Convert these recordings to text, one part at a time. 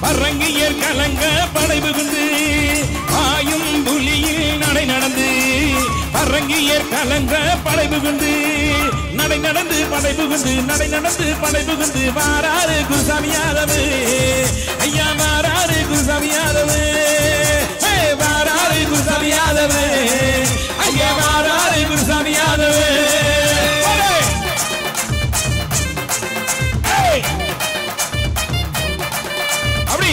அரங்கியர் கலங்க படைவு குண்டு ஆயும் புலியில் நடை நடந்து அரங்கியர் கலங்க படைவு குண்டு நடை நடந்து படைவு குண்டு நடை நடந்து படைவு குண்டு வாராரு குருசாமி யாதவு ஐயா வாராரு குருசாமி யாதவு ஹே, வாராரு குருசாமி யாதவு ஐயா வாராரு குருசாமி யாதவு Hey! அப்படி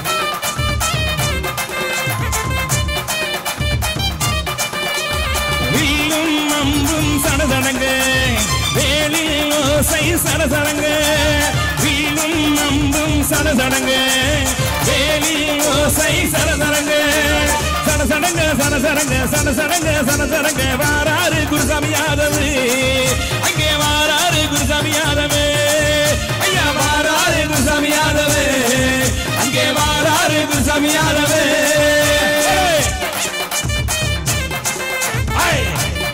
வில்லும் அம்பும் சடசடங்க வேலில் ஓசை சடசடங்க வில்லும் அம்பும் சடசடங்க வேலில் ஓசை சடசடங்க சடசடங்க சடசடங்க சடசடங்க சடசடங்க வாராரு குருசாமி யாதவு அங்கே வாராரு குருசாமி யாதவு ஐயா வாராரு குருசாமி யாதவு அங்கே வாராரு குருசாமி யாதவு ஐ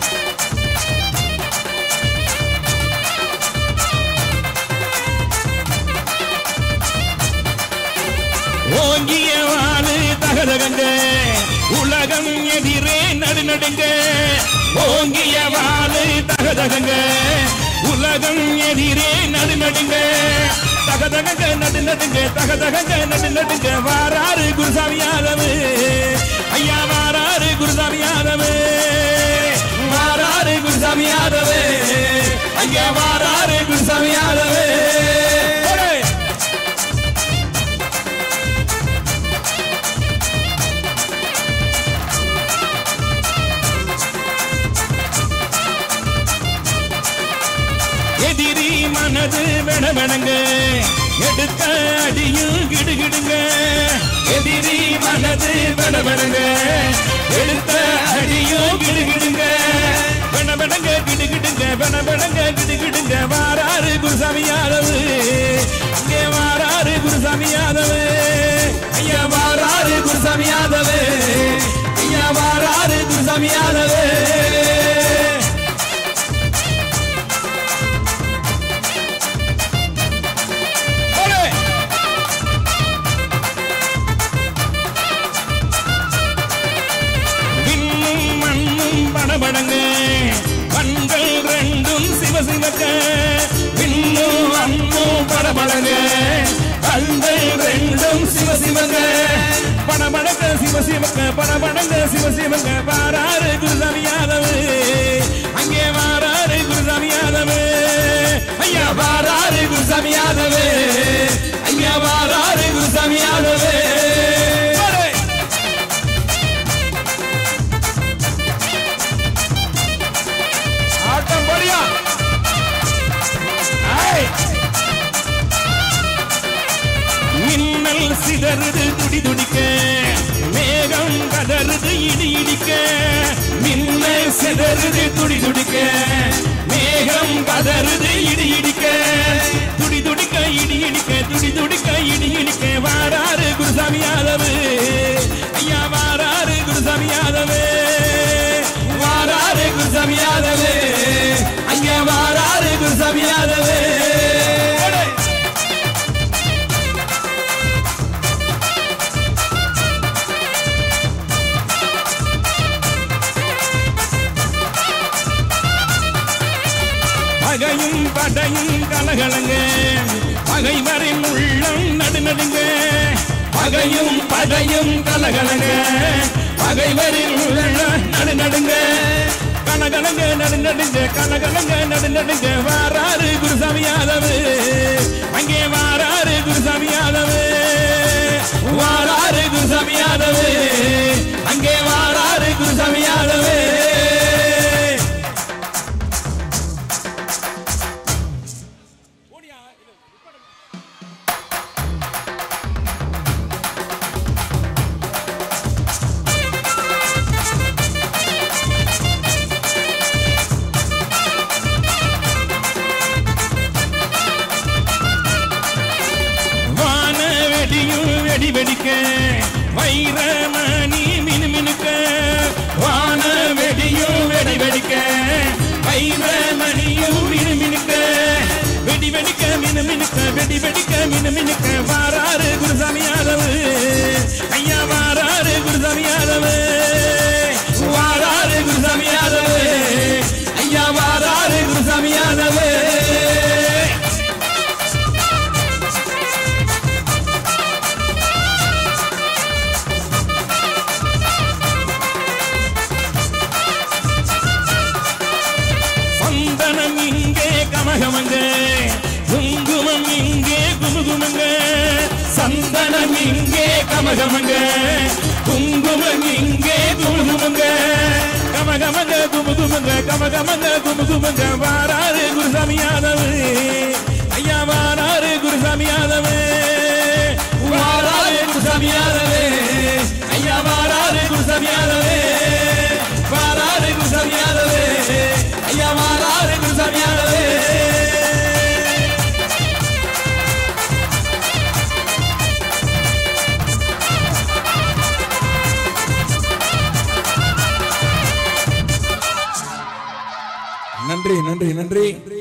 ஓங்கிய வாழு தகதகங்க உலகம் எதிரே நடுநடுங்க ஓங்கிய வாழு தகதகங்க உலகம் எதிரே நடுநடுங்க தகதகங்க நடுநடுங்க தகதகங்க நடுநடுங்க வாராரு குருசாமி யாதவு ஐயா வாராரு குருசாமி யாதவு வாராரு குருசாமி யாதவு ஐயா வாராரு குருசாமி யாதவு போடு. எதிரி மனது வெடவெடங்க எடுத்த அடியும் கிடுகிடுங்க எதிரி மனது வெடவெடங்க எடுத்த அடியும் கிடுகிடுங்க வெடவெடங்க கிடுகிடுங்க வெடவெடங்க கிடுகிடுங்க வாராரு குருசாமி யாதவு அங்கே வாராரு குருசாமி யாதவு ஐயா வாராரு குருசாமி யாதவு ஐயா வாராரு குருசாமி யாதவு போடு. விண்ணும் மண்ணும் படபடங்க கண்கள் ரெண்டும் சிவசிவக்க விண்ணும் மண்ணும் படபடங்க கண்கள் ரெண்டும் சிவசிவங்க படபடங்க சிவசிவக்க படபடங்க சிவசிவங்க வாராரு குருசாமி யாதவு அங்கே வாராரு குருசாமி யாதவு ஐயா வாராரு குருசாமி யாதவு ஐயா வாராரு குருசாமி யாதவு போடு. ஆட்டம் போடியா ஐ! மின்னல் சிதறுது துடி துடிக்க மேகம் கதறுது இடி இடிக்க மின்னல் சிதறுது துடி துடிக்க மேகம் கதறுது இடி இடிக்க துடி துடிக்க இடி இடிக்க துடி துடிக்க இடி இடிக்க வாராரு குருசாமி யாதவு ஐயா வாராரு குருசாமி யாதவு வாராரு குருசாமி யாதவு ஐயா வாராரு குருசாமி யாதவு போடு. பகையும் படையும் கலகலங்க பகைவரின் உள்ளம் நடுநடுங்க பகையும் படையும் கலகலங்க பகைவரின் உள்ளம் நடுநடுங்க கனகலங்க நடுநடுங்க கனகலங்க நடுநடுங்க வாராரு குருசாமி யாதவு அங்கே வாராரு குருசாமி யாதவு வாராரு குருசாமி யாதவு அங்கே வாராரு குருசாமி யாதவு வான வெடியும் வெடி வெடிக்க வைரமணி மினுமினுக்க வான வெடியும் வெடி வெடிக்க வைரமணியும் மினுமினுக்க வெடி வெடிக்க மினுமினுக்க வெடி வெடிக்க மினுமினுக்க வாராரு குருசாமி யாதவ குங்குமம் இங்கே கமகமங்க குங்குமம் இங்கே குமுகுமங்க கமகமங்க குமுகுமங்க கமகமங்க குமுகுமங்க வாராரு குருசாமி யாதவ் ஐயா வாராரு குருசாமி யாதவ் வாராரு குருசாமி யாதவ் ஐயா வாராரு குருசாமி யாதவ் வாராரு குருசாமி யாதவ் ஐயா வாராரு குருசாமி யாதவ் நன்றி நன்றி நன்றி